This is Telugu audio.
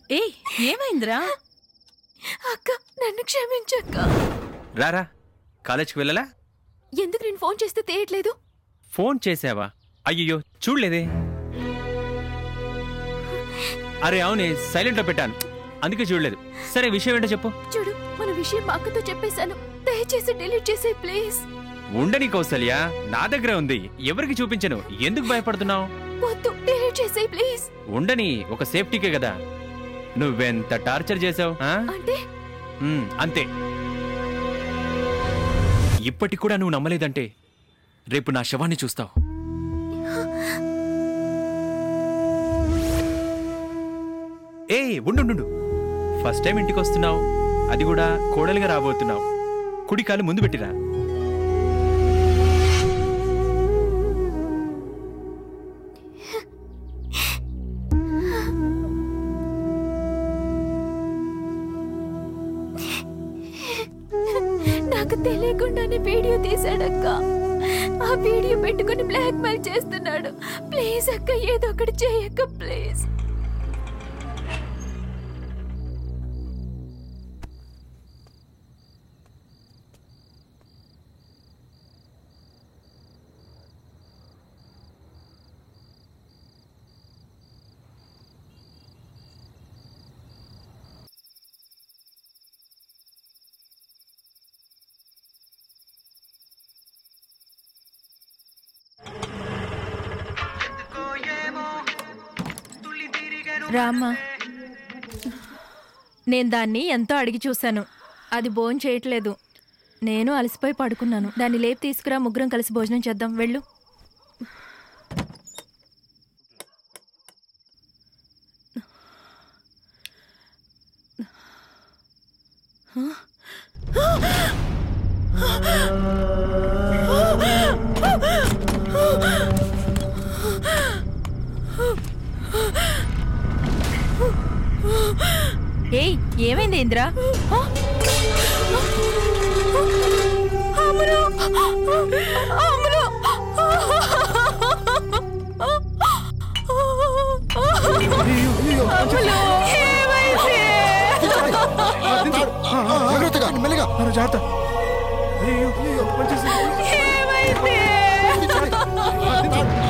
ఏ ఏమైందిరా అక్క నన్ను క్షమించక్క రారా కాలేజ్కి వెళ్ళలా ఎందుకు నేను ఫోన్ చేస్తే తీయట్లేదు ఫోన్ చేసావా అయ్యో చూడలేదే అరే అవునే సైలెంట్లో పెట్టాను అందుకే చూడలేదు సరే విషయం ఏంటో చెప్పు చూడు మన విషయం మా అక్కతో చెప్పేశాను దయచేసి డిలీట్ చేసే ప్లీజ్ ఉండని కౌసల్య నా దగ్గర ఉంది ఎవరికి చూపించను ఎందుకు భయపడుతున్నావు వద్దు డిలీట్ చేసే ప్లీజ్ ఉండని ఒక సేఫ్టీకే కదా నువ్వెంత టార్చర్ చేసావు అంటే అంతే ఇప్పటికి కూడా నువ్వు నమ్మలేదంటే రేపు నా శవాన్ని చూస్తావు ఏ ఉండు ఫస్ట్ టైం ఇంటికి వస్తున్నావు అది కూడా కోడలిగా రాబోతున్నావు కుడి కాలు ముందు పెట్టిరా నాకు తెలియకుండానే వీడియో తీశాడక్క ఆ వీడియో పెట్టుకుని బ్లాక్ మెయిల్ చేస్తున్నాడు ప్లీజ్ అక్క ఏదో ఒకటి చేయక్క ప్లీజ్ రామ్మా నేను దాన్ని ఎంతో అడిగి చూశాను అది భోజనం చేయట్లేదు నేను అలసిపోయి పడుకున్నాను దాన్ని లేపి తీసుకురా ముగ్గురం కలిసి భోజనం చేద్దాం వెళ్ళు ఏయ్ ఏమైంది ఇంద్రా అమలు అమలు జాగ్రత్తగా మెల్లగా జాగ్రత్త ఏమైంది